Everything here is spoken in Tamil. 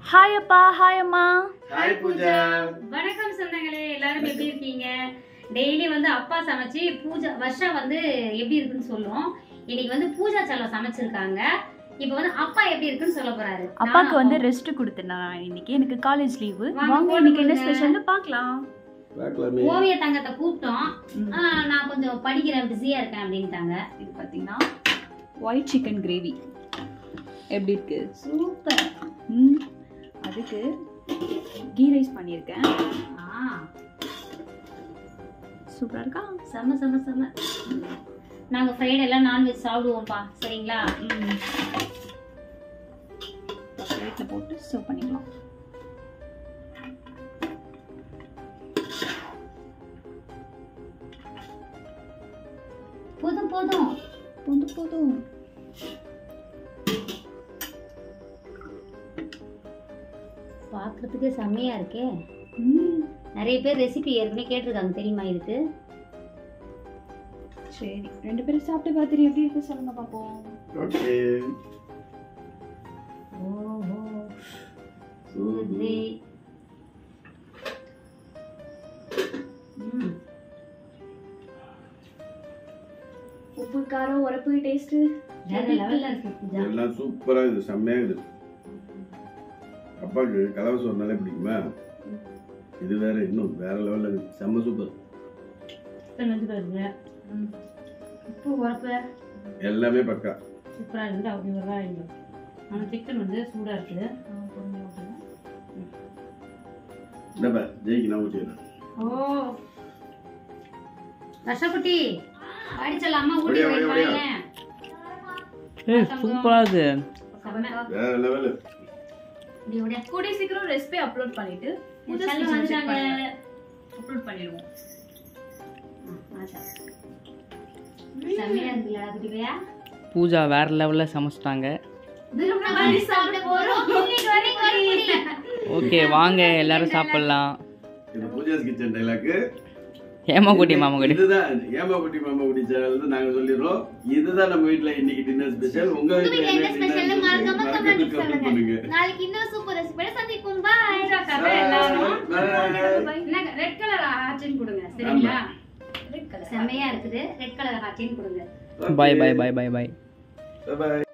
ஹாய் அப்பா ஹாய் அம்மா ஹாய் பூஜா வணக்கம் சொந்தங்களே எல்லாரும் எப்படி இருக்கீங்க டெய்லி வந்து அப்பா சமைச்சு பூஜா வருஷம் வந்து எப்படி இருக்குன்னு சொல்லும் இன்னைக்கு வந்து பூஜா செல்லம் சமைச்சிருக்காங்க இப்போ வந்து அப்பா எப்படி இருக்குன்னு சொல்ல போறாரு அப்பாக்கு நான் வந்து அப்பா- ரெஸ்ட் கொடுத்தேன் நான் இன்னைக்கு எனக்கு காலேஜ் லீவு வாங்க, வாங்க போட்டு இன்னைக்கு என்ன கொடுங்க. ஸ்பெஷல்னு பார்க்கலாம் பார்க்கலாமே ஓவிய தங்கத்தை கூப்பிட்டோம் ம். ஆ, நான் கொஞ்சம் படிக்கிறேன் பிஸியா இருக்கேன் அப்படின்ட்டாங்க இது பார்த்தீங்கன்னா ஒயிட் சிக்கன் கிரேவி எப்படி இருக்கு சூப்பர் ம் அதுக்கு கீ ரைஸ் பண்ணியிருக்கேன் ஆ சூப்பராக இருக்கா செம செம செம நாங்க ஃப்ரைடே எல்லாம் நான்வெஜ் சாப்பிடுவோம்ப்பா சரிங்களா ம் பிளேட்டில் போட்டு சர்வ் பண்ணிக்கலாம் போதும் போதும் போதும் போதும் பார்க்கறதுக்கே செம்மையா இருக்கே ம் நிறைய பேர் ரெசிபி ஏற்கனவே கேட்டிருக்காங்க தெரியுமா இதுக்கு சரி ரெண்டு பேரும் சாப்பிட்டு பார்த்துட்டு எப்படி இருக்கு சொல்லுங்க பார்ப்போம் ஓகே ஓஹோ சூதி ம் உப்பு காரம் உரப்பு டேஸ்ட்டு வேற லெவல்ல இருக்கு பூஜா எல்லாம் சூப்பரா இருக்குது செம்மையா இருக்குது அப்பாவுக்கு கலவை சோறுனாலே பிடிக்குமா இது வேற இன்னும் வேற லெவல்ல இருக்கு செம்ம சூப்பர் சிக்கன் வந்து பாருங்க உப்பு உரப்பு எல்லாமே பக்கா சூப்பரா இருந்து அப்படி வராங்க ஆனா சிக்கன் வந்து சூடா இருக்குது என்னப்பா ஜெய்க்கு நான் ஊற்றிடுறேன் ஓ ரசகுட்டி அடிச்சல அம்மா ஊட்டி ஒடியா, ஒடியா, ஒடியா. வைப்பாங்க ஏய் சூப்பரா இருக்கு வேற லெவலு இப்படி ஒடியா கூடிய சீக்கிரம் ரெசிபி அப்லோட் பண்ணிட்டு புது செல்லம் வந்துட்டாங்க அப்லோட் பண்ணிடுவோம் ஆச்சா. செம்மையா இருக்குல்ல குட்டிவையா பூஜா வேற லெவல்ல சமைச்சிட்டாங்க சாப்பிட போறோம் ஓகே வாங்க எல்லாரும் சாப்பிடலாம் இது பூஜாஸ் கிச்சன் டைலாக்கு ஏமா குட்டி மாமா குட்டி இதுதான் ஏமா குட்டி மாமா குட்டி சேனல் வந்து நாங்க சொல்லிடுறோம் இதுதான் நம்ம வீட்ல இன்னைக்கு டின்னர் ஸ்பெஷல் உங்க வீட்ல என்ன ஸ்பெஷல் மறக்காம கமெண்ட் பண்ணுங்க நாளைக்கு இன்னும் சூப்பர் ரெசிபியோட சந்திப்போம் பாய் Bye. ரெட் கலர் ஹார்டின் கொடுங்க சரிங்களா செம்மையா இருக்குது ரெட் கலர் ஹார்டின் கொடுங்க பாய் பாய் பாய் பாய் பாய் Bye bye.